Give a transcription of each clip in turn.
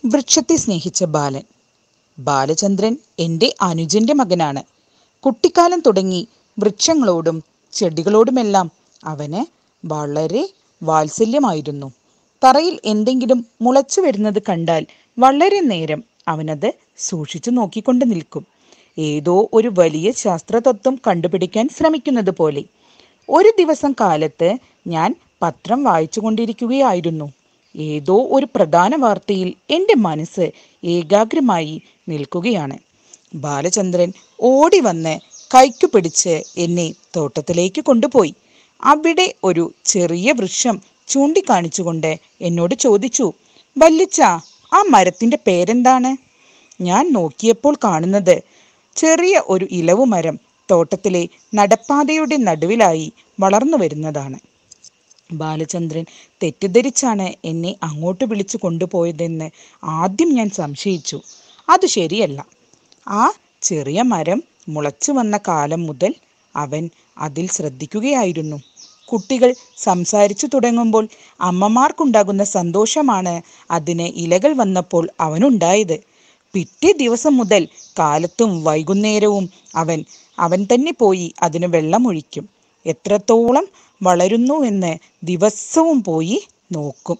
വൃക്ഷത്തെ സ്നേഹിച്ച ബാലൻ ബാലചന്ദ്രൻ എൻ്റെ അനുജന്റെ മകനാണ് കുട്ടിക്കാലം തുടങ്ങി വൃക്ഷങ്ങളോടും ചെടികളോടുമെല്ലാം അവന് വളരെ വാത്സല്യമായിരുന്നു തറയിൽ എന്തെങ്കിലും മുളച്ചു വരുന്നത് കണ്ടാൽ വളരെ നേരം അവനത് സൂക്ഷിച്ചു നോക്കിക്കൊണ്ട് നിൽക്കും ഏതോ ഒരു വലിയ ശാസ്ത്രതത്വം കണ്ടുപിടിക്കാൻ ശ്രമിക്കുന്നത് പോലെ ഒരു ദിവസം കാലത്ത് ഞാൻ പത്രം വായിച്ചു കൊണ്ടിരിക്കുകയായിരുന്നു ഏതോ ഒരു പ്രധാന വാർത്തയിൽ എൻ്റെ മനസ്സ് ഏകാഗ്രമായി നിൽക്കുകയാണ് ബാലചന്ദ്രൻ ഓടി വന്ന് കൈക്കു പിടിച്ച് എന്നെ തോട്ടത്തിലേക്ക് കൊണ്ടുപോയി അവിടെ ഒരു ചെറിയ വൃക്ഷം ചൂണ്ടിക്കാണിച്ചുകൊണ്ട് എന്നോട് ചോദിച്ചു വല്ലിച്ച ആ മരത്തിന്റെ പേരെന്താണ് ഞാൻ നോക്കിയപ്പോൾ കാണുന്നത് ചെറിയ ഒരു ഇലവു മരം തോട്ടത്തിലെ നടപ്പാതയുടെ നടുവിലായി വളർന്നു വരുന്നതാണ് ബാലചന്ദ്രൻ തെറ്റിദ്ധരിച്ചാണ് എന്നെ അങ്ങോട്ട് വിളിച്ചു കൊണ്ടുപോയതെന്ന് ആദ്യം ഞാൻ സംശയിച്ചു അത് ശരിയല്ല ആ ചെറിയ മരം മുളച്ചു വന്ന കാലം മുതൽ അവൻ അതിൽ ശ്രദ്ധിക്കുകയായിരുന്നു കുട്ടികൾ സംസാരിച്ചു തുടങ്ങുമ്പോൾ അമ്മമാർക്കുണ്ടാകുന്ന സന്തോഷമാണ് അതിന് ഇലകൾ വന്നപ്പോൾ അവനുണ്ടായത് പിറ്റേ ദിവസം മുതൽ കാലത്തും വൈകുന്നേരവും അവൻ അവൻ തന്നെ പോയി അതിന് വെള്ളമൊഴിക്കും എത്രത്തോളം വളരുന്നുവെന്ന് ദിവസവും പോയി നോക്കും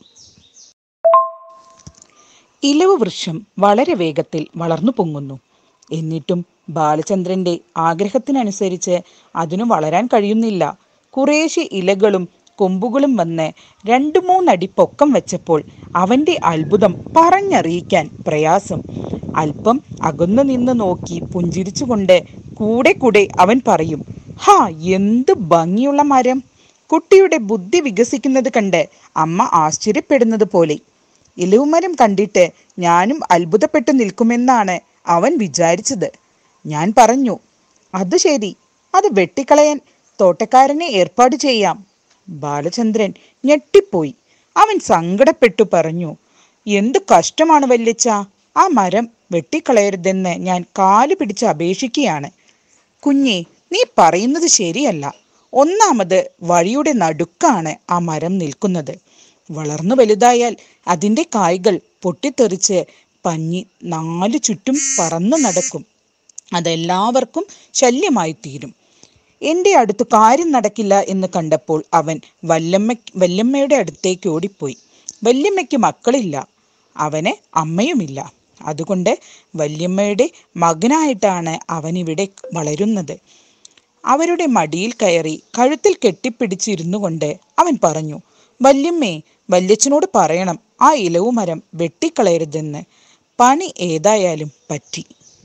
ഇലവ് വൃക്ഷം വളരെ വേഗത്തിൽ വളർന്നു പൊങ്ങുന്നു എന്നിട്ടും ബാലചന്ദ്രന്റെ ആഗ്രഹത്തിനനുസരിച്ച് അതിനു വളരാൻ കഴിയുന്നില്ല കുറേശ്ശെ ഇലകളും കൊമ്പുകളും വന്ന് രണ്ടു മൂന്നടി പൊക്കം വെച്ചപ്പോൾ അവന്റെ അത്ഭുതം പറഞ്ഞറിയിക്കാൻ പ്രയാസം അല്പം അകന്നു നിന്ന് നോക്കി പുഞ്ചിരിച്ചുകൊണ്ട് കൂടെ കൂടെ അവൻ പറയും ഹാ എന്ത് ഭംഗിയുള്ള മരം കുട്ടിയുടെ ബുദ്ധി വികസിക്കുന്നത് കണ്ട് അമ്മ ആശ്ചര്യപ്പെടുന്നത് പോലെ ഇലവുമരം കണ്ടിട്ട് ഞാനും അത്ഭുതപ്പെട്ടു നിൽക്കുമെന്നാണ് അവൻ വിചാരിച്ചത് ഞാൻ പറഞ്ഞു അത് ശരി അത് വെട്ടിക്കളയാൻ തോട്ടക്കാരനെ ഏർപ്പാട് ചെയ്യാം ബാലചന്ദ്രൻ ഞെട്ടിപ്പോയി അവൻ സങ്കടപ്പെട്ടു പറഞ്ഞു എന്തു കഷ്ടമാണ് വല്യച്ച ആ മരം വെട്ടിക്കളയരുതെന്ന് ഞാൻ കാല് പിടിച്ച് അപേക്ഷിക്കുകയാണ് കുഞ്ഞെ നീ പറയുന്നത് ശരിയല്ല ഒന്നാമത് വഴിയുടെ നടുക്കാണ് ആ മരം നിൽക്കുന്നത് വളർന്നു വലുതായാൽ അതിൻ്റെ കായ്കൾ പൊട്ടിത്തെറിച്ച് പഞ്ഞി നാലു ചുറ്റും പറന്നു നടക്കും അതെല്ലാവർക്കും ശല്യമായി തീരും എൻ്റെ അടുത്ത് കാര്യം നടക്കില്ല എന്ന് കണ്ടപ്പോൾ അവൻ വല്ലമ്മ വല്യമ്മയുടെ അടുത്തേക്ക് ഓടിപ്പോയി വല്യമ്മയ്ക്ക് മക്കളില്ല അവന് അമ്മയുമില്ല അതുകൊണ്ട് വല്യമ്മയുടെ മകനായിട്ടാണ് അവനിവിടെ വളരുന്നത് അവരുടെ മടിയിൽ കയറി കഴുത്തിൽ കെട്ടിപ്പിടിച്ചിരുന്നു കൊണ്ട് അവൻ പറഞ്ഞു വല്യമ്മേ വല്യച്ഛനോട് പറയണം ആ ഇലവു മരം വെട്ടിക്കളയരുതെന്ന് പണി ഏതായാലും പറ്റി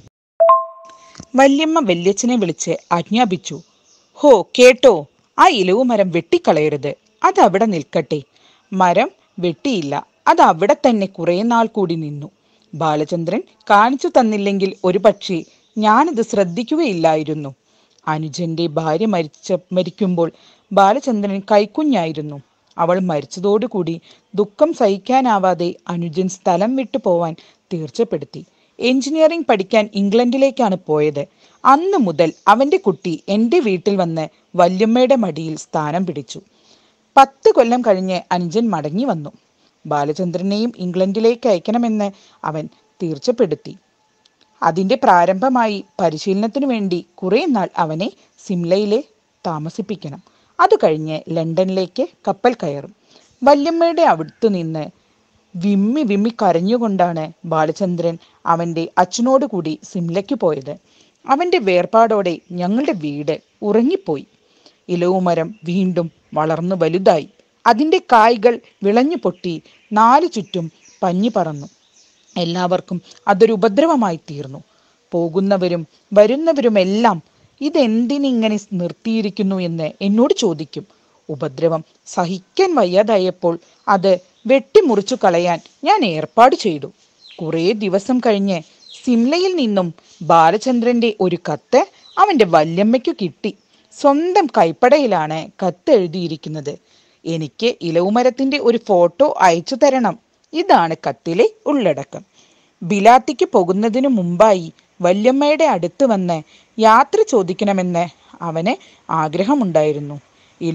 വല്യമ്മ വല്യച്ഛനെ വിളിച്ച് ആജ്ഞാപിച്ചു ഹോ കേട്ടോ ആ ഇലവു മരം വെട്ടിക്കളയരുത് അത് അവിടെ നിൽക്കട്ടെ മരം വെട്ടിയില്ല അത് അവിടെ തന്നെ കുറെ നാൾ കൂടി നിന്നു ബാലചന്ദ്രൻ കാണിച്ചു തന്നില്ലെങ്കിൽ ഒരു പക്ഷേ ഞാനത് ശ്രദ്ധിക്കുകയില്ലായിരുന്നു അനുജന്റെ ഭാര്യ മരിച്ച മരിക്കുമ്പോൾ ബാലചന്ദ്രൻ കൈക്കുഞ്ഞായിരുന്നു അവൾ മരിച്ചതോടുകൂടി ദുഃഖം സഹിക്കാനാവാതെ അനുജൻ സ്ഥലം വിട്ടു പോവാൻ തീർച്ചപ്പെടുത്തി എഞ്ചിനീയറിംഗ് പഠിക്കാൻ ഇംഗ്ലണ്ടിലേക്കാണ് പോയത് അന്ന് മുതൽ അവന്റെ കുട്ടി എൻ്റെ വീട്ടിൽ വന്ന് വല്യമ്മയുടെ മടിയിൽ സ്ഥാനം പിടിച്ചു പത്ത് കൊല്ലം കഴിഞ്ഞ് അനുജൻ മടങ്ങി വന്നു ബാലചന്ദ്രനെയും ഇംഗ്ലണ്ടിലേക്ക് അയക്കണമെന്ന് അവൻ തീർച്ചപ്പെടുത്തി അതിന്റെ പ്രാരംഭമായി പരിശീലനത്തിനു വേണ്ടി കുറെ നാൾ അവനെ സിംലയിലെ താമസിപ്പിക്കണം അത് കഴിഞ്ഞ് ലണ്ടനിലേക്ക് കപ്പൽ കയറും വല്യമ്മയുടെ അടുത്തു നിന്ന് വിമ്മി വിമ്മി കരഞ്ഞുകൊണ്ടാണ് ബാലചന്ദ്രൻ അവന്റെ അച്ഛനോട് കൂടി സിംലയ്ക്ക് പോയത് അവന്റെ വേർപാടോടെ ഞങ്ങളുടെ വീട് ഉറങ്ങിപ്പോയി ഇലവുമരം വീണ്ടും വളർന്നു വലുതായി അതിന്റെ കായ്കൾ വിളഞ്ഞു പൊട്ടി നാലു ചുറ്റും പഞ്ഞി പറന്നു എല്ലാവർക്കും അതൊരു ഉപദ്രവമായി തീർന്നു പോകുന്നവരും വരുന്നവരുമെല്ലാം ഇതെന്തിനിങ്ങനെ നിർത്തിയിരിക്കുന്നു എന്ന് എന്നോട് ചോദിക്കും ഉപദ്രവം സഹിക്കാൻ വയ്യാതായപ്പോൾ അത് വെട്ടിമുറിച്ചു കളയാൻ ഞാൻ ഏർപ്പാട് ചെയ്തു കുറേ ദിവസം കഴിഞ്ഞ് സിംലയിൽ നിന്നും ബാലചന്ദ്രന്റെ ഒരു കത്ത് അവന്റെ വല്യമ്മയ്ക്കു കിട്ടി സ്വന്തം കൈപ്പടയിലാണ് കത്ത് എഴുതിയിരിക്കുന്നത് എനിക്ക് ഇലവുമരത്തിന്റെ ഒരു ഫോട്ടോ അയച്ചു തരണം ഇതാണ് കത്തിലെ ഉള്ളടക്കം ബിലാത്തിക്ക് പോകുന്നതിനു മുമ്പായി വല്യമ്മയുടെ അടുത്ത് വന്ന് യാത്ര ചോദിക്കണമെന്ന് അവന് ആഗ്രഹമുണ്ടായിരുന്നു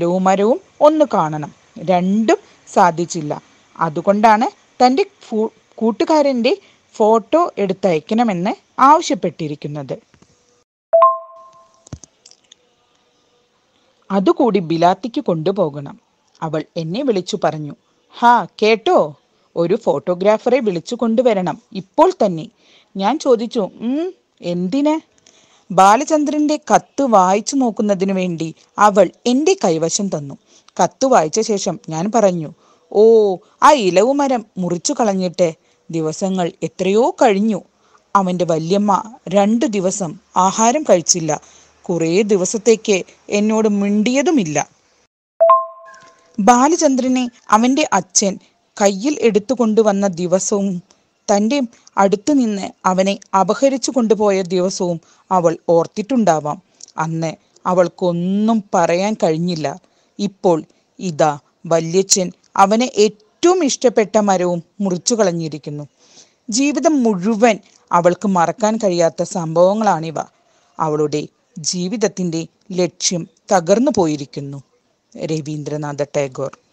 ഇലവുമരവും ഒന്ന് കാണണം രണ്ടും സാധിച്ചില്ല അതുകൊണ്ടാണ് തൻ്റെ കൂട്ടുകാരൻ്റെ ഫോട്ടോ എടുത്തയക്കണമെന്ന് ആവശ്യപ്പെട്ടിരിക്കുന്നത് അതുകൂടി ബിലാത്തിക്ക് കൊണ്ടുപോകണം അവൾ എന്നെ വിളിച്ചു പറഞ്ഞു ഹാ കേട്ടോ ഒരു ഫോട്ടോഗ്രാഫറെ വിളിച്ചു കൊണ്ടുവരണം ഇപ്പോൾ തന്നെ ഞാൻ ചോദിച്ചു ഉം എന്തിന് ബാലചന്ദ്രന്റെ കത്ത് വായിച്ചു നോക്കുന്നതിനു വേണ്ടി അവൾ എൻ്റെ കൈവശം തന്നു കത്ത് വായിച്ച ശേഷം ഞാൻ പറഞ്ഞു ഓ ആ ഇലവു മരം മുറിച്ചു കളഞ്ഞിട്ട് ദിവസങ്ങൾ എത്രയോ കഴിഞ്ഞു അവൻ്റെ വല്യമ്മ രണ്ടു ദിവസം ആഹാരം കഴിച്ചില്ല കുറേ ദിവസത്തേക്ക് എന്നോട് മിണ്ടിയതുമില്ല ബാലചന്ദ്രനെ അവൻ്റെ അച്ഛൻ കയ്യിൽ എടുത്തു കൊണ്ടുവന്ന ദിവസവും തൻ്റെ അടുത്തു നിന്ന് അവനെ അപഹരിച്ചു കൊണ്ടുപോയ ദിവസവും അവൾ ഓർത്തിട്ടുണ്ടാവാം അന്ന് അവൾക്കൊന്നും പറയാൻ കഴിഞ്ഞില്ല ഇപ്പോൾ ഇതാ വല്യച്ഛൻ അവനെ ഏറ്റവും ഇഷ്ടപ്പെട്ട മരവും മുറിച്ചു കളഞ്ഞിരിക്കുന്നു ജീവിതം മുഴുവൻ അവൾക്ക് മറക്കാൻ കഴിയാത്ത സംഭവങ്ങളാണിവ അവളുടെ ജീവിതത്തിൻ്റെ ലക്ഷ്യം തകർന്നു പോയിരിക്കുന്നു രവീന്ദ്രനാഥ ടാഗോർ